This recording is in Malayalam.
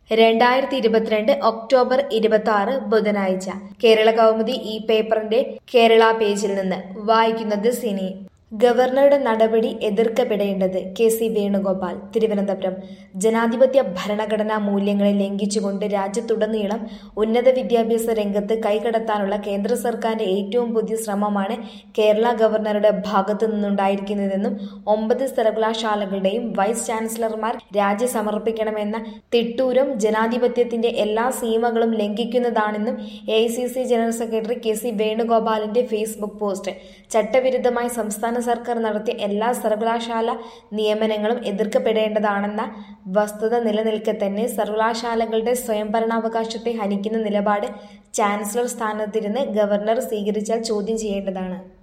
രണ്ടായിരത്തി ഇരുപത്തിരണ്ട് ഒക്ടോബർ ഇരുപത്തി ആറ് ബുധനാഴ്ച കേരള കൗമുദി ഈ പേപ്പറിന്റെ കേരള പേജിൽ നിന്ന് വായിക്കുന്നത് സിനി ഗവർണറുടെ നടപടി എതിർക്കപ്പെടേണ്ടത് കെ സി വേണുഗോപാൽ തിരുവനന്തപുരം ജനാധിപത്യ ഭരണഘടനാ മൂല്യങ്ങളെ ലംഘിച്ചുകൊണ്ട് രാജ്യത്തുടനീളം ഉന്നത വിദ്യാഭ്യാസ രംഗത്ത് കൈകടത്താനുള്ള കേന്ദ്ര സർക്കാരിന്റെ ഏറ്റവും പുതിയ ശ്രമമാണ് കേരള ഗവർണറുടെ ഭാഗത്തു നിന്നുണ്ടായിരിക്കുന്നതെന്നും ഒമ്പത് സർവകലാശാലകളുടെയും വൈസ് ചാൻസലർമാർ രാജി സമർപ്പിക്കണമെന്ന തിട്ടൂരം ജനാധിപത്യത്തിന്റെ എല്ലാ സീമകളും ലംഘിക്കുന്നതാണെന്നും A general secretary K C വേണുഗോപാലിന്റെ ഫേസ്ബുക്ക് പോസ്റ്റ് ചട്ടവിരുദ്ധമായി സംസ്ഥാന സർക്കാർ നടത്തിയ എല്ലാ സർവകലാശാല നിയമനങ്ങളും എതിർക്കപ്പെടേണ്ടതാണെന്ന വസ്തുത നിലനിൽക്കെ തന്നെ സർവകലാശാലകളുടെ സ്വയംഭരണാവകാശത്തെ ഹനിക്കുന്ന നിലപാട് ചാൻസലർ സ്ഥാനത്തിരുന്ന് ഗവർണർ സ്വീകരിച്ചാൽ ചോദ്യം ചെയ്യേണ്ടതാണ്